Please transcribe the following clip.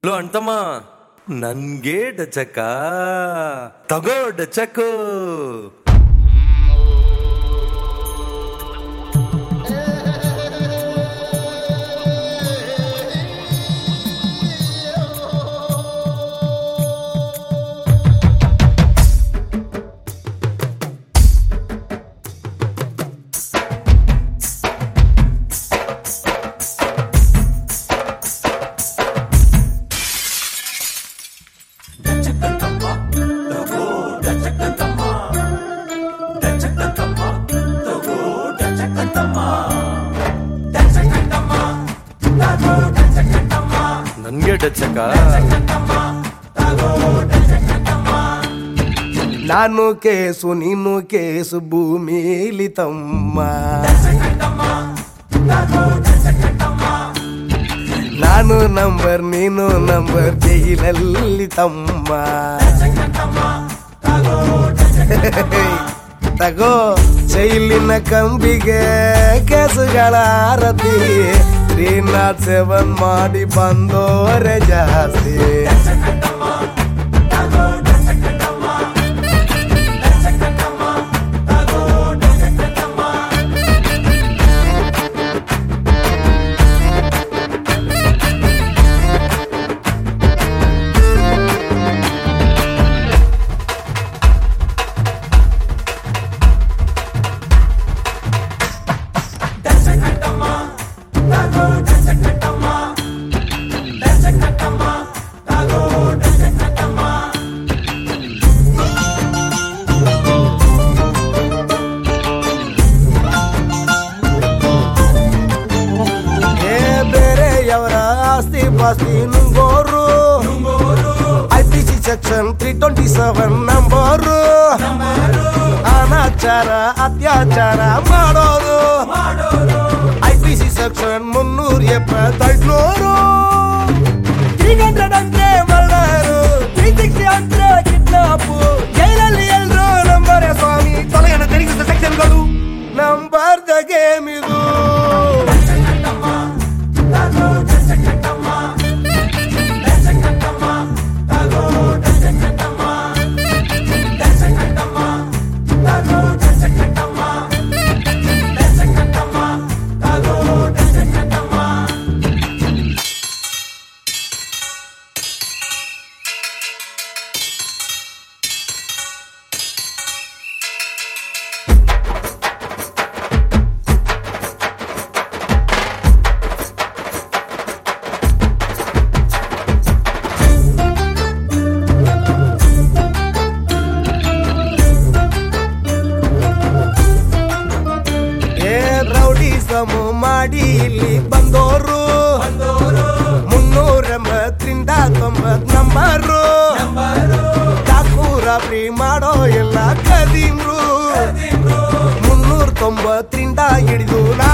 low ಅಣ್ತಮ್ಮ ನನ್ಗೆ ಡಚಕ ತಗೋ ಡಚಕು ನನ್ಗೆ ಡಚಕ ನಾನು ಕೇಸು ನೀನು ಕೇಸು ಭೂಮಿಲಿ ತಮ್ಮ ನಾನು ನಂಬರ್ ನೀನು ನಂಬರ್ ಜೈಲಲ್ಲಿ ತಮ್ಮ ತಗೋ ಜೈಲಿನ ಕಂಬಿಗೆ ಕೇಸುಗಳ ಆರತಿ ತ್ರೀ ನಾಟ್ ಸೆವೆನ್ ಮಾಡಿ ಬಂದೋರೆ ಜಾಸ್ತಿ ಏ ಬೇರೆಯವರ ಆಸ್ತಿ ಪಾಸ್ತಿ ನುಂಗೋರು I P C section three twenty seven number ಅನಾಚಾರ ಅತ್ಯಾಚಾರ ಮಾಡೋರು ಐ ಪಿ ಸಿ ಸೆಕ್ಷನ್ ಮುನ್ನೂರ ಎಪ್ಪತ್ತೈದ್ನೂರು ತ್ರೀ ಹಂಡ್ರೆಡ್ ಅಂದ್ರೆ ಮರ್ಡರು ತ್ರೀ ಸಿಕ್ಸ್ಟಿ ಅಂದ್ರೆ ಕಿಡ್ನಾಪು ಜೈಲಲ್ಲಿ ಎಲ್ರು ನಂಬರೇ ಸ್ವಾಮಿ ತೊಲೆಯನ್ನು ತಿರುಗಿಸಿದ ಸೆಕ್ಷನ್ಗಳು ನಂಬರ್ ದ ಗೇಮ್ ಇದು ಏ ರೌಡಿ ಸಮು ಮಾಡಿ ಇಲ್ಲಿ ಬಂದೋರು ಮುನ್ನೂರ ಎಂಬತ್ತರಿಂದ ತೊಂಬತ್ ನಂಬರು ಠಾಕೂರಾಬ್ರಿ ಮಾಡೋ ಎಲ್ಲ ಕದೀಮ್ರು ಮುನ್ನೂರ ತೊಂಬತ್ತರಿಂದ ಹಿಡಿದು ನಾ